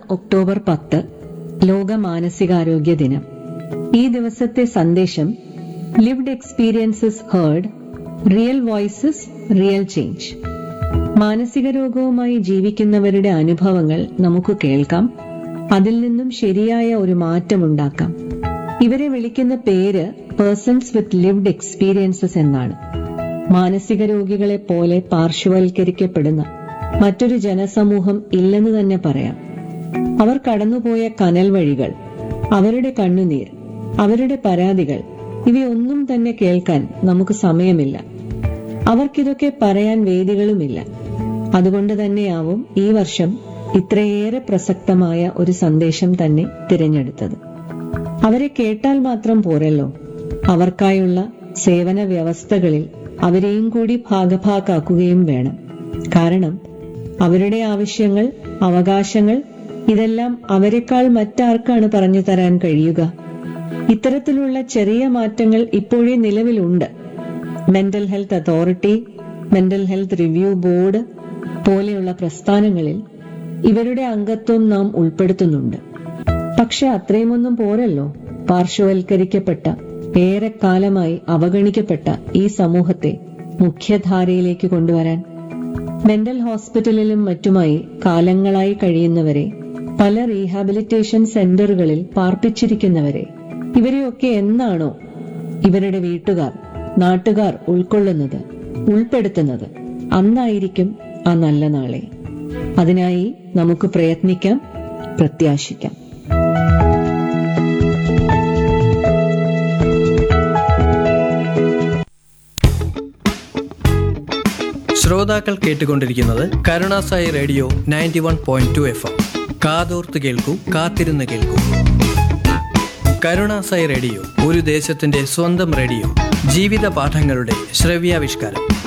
October പത്ത് ലോക മാനസികാരോഗ്യ ദിനം ഈ ദിവസത്തെ സന്ദേശം lived experiences heard real voices real change മാനസിക രോഗവുമായി ജീവിക്കുന്നവരുടെ അനുഭവങ്ങൾ നമുക്ക് കേൾക്കാം അതിൽ നിന്നും ശരിയായ ഒരു മാറ്റമുണ്ടാക്കാം ഇവരെ വിളിക്കുന്ന പേര് പേഴ്സൺസ് വിത്ത് ലിവ്ഡ് എക്സ്പീരിയൻസസ് എന്നാണ് മാനസിക രോഗികളെ പോലെ പാർശ്വവൽക്കരിക്കപ്പെടുന്ന മറ്റൊരു ജനസമൂഹം ഇല്ലെന്ന് തന്നെ പറയാം അവർ കടന്നുപോയ കനൽ വഴികൾ അവരുടെ കണ്ണുനീർ അവരുടെ പരാതികൾ ഇവയൊന്നും തന്നെ കേൾക്കാൻ നമുക്ക് സമയമില്ല അവർക്കിതൊക്കെ പറയാൻ വേദികളുമില്ല അതുകൊണ്ട് തന്നെയാവും ഈ വർഷം ഇത്രയേറെ പ്രസക്തമായ ഒരു സന്ദേശം തന്നെ തിരഞ്ഞെടുത്തത് അവരെ കേട്ടാൽ മാത്രം പോരല്ലോ അവർക്കായുള്ള സേവന വ്യവസ്ഥകളിൽ അവരെയും കൂടി ഭാഗഭാക്കാക്കുകയും വേണം കാരണം അവരുടെ ആവശ്യങ്ങൾ അവകാശങ്ങൾ ഇതെല്ലാം അവരെക്കാൾ മറ്റാർക്കാണ് പറഞ്ഞു തരാൻ കഴിയുക ഇത്തരത്തിലുള്ള ചെറിയ മാറ്റങ്ങൾ ഇപ്പോഴേ നിലവിലുണ്ട് mental health authority mental health review board പോലെയുള്ള പ്രസ്ഥാനങ്ങളിൽ ഇവരുടെ അംഗത്വം നാം ഉൾപ്പെടുത്തുന്നുണ്ട് പക്ഷെ അത്രയുമൊന്നും പോരല്ലോ പാർശ്വവൽക്കരിക്കപ്പെട്ട ഏറെക്കാലമായി അവഗണിക്കപ്പെട്ട ഈ സമൂഹത്തെ മുഖ്യധാരയിലേക്ക് കൊണ്ടുവരാൻ മെന്റൽ ഹോസ്പിറ്റലിലും മറ്റുമായി കാലങ്ങളായി കഴിയുന്നവരെ പല റീഹാബിലിറ്റേഷൻ സെന്ററുകളിൽ പാർപ്പിച്ചിരിക്കുന്നവരെ ഇവരെയൊക്കെ എന്നാണോ ഇവരുടെ വീട്ടുകാർ നാട്ടുകാർ ഉൾക്കൊള്ളുന്നത് ഉൾപ്പെടുത്തുന്നത് അന്നായിരിക്കും ആ നല്ല നാളെ അതിനായി നമുക്ക് പ്രയത്നിക്കാം പ്രത്യാശിക്കാം ശ്രോതാക്കൾ കേട്ടുകൊണ്ടിരിക്കുന്നത് Karunasai radio ninety one point two F M കാതോർത്ത് കേൾക്കൂ കാത്തിരുന്ന് കേൾക്കൂ കരുണാസായി റേഡിയോ ഒരു ദേശത്തിന്റെ സ്വന്തം റേഡിയോ ജീവിത പാഠങ്ങളുടെ ശ്രവ്യാവിഷ്കാരം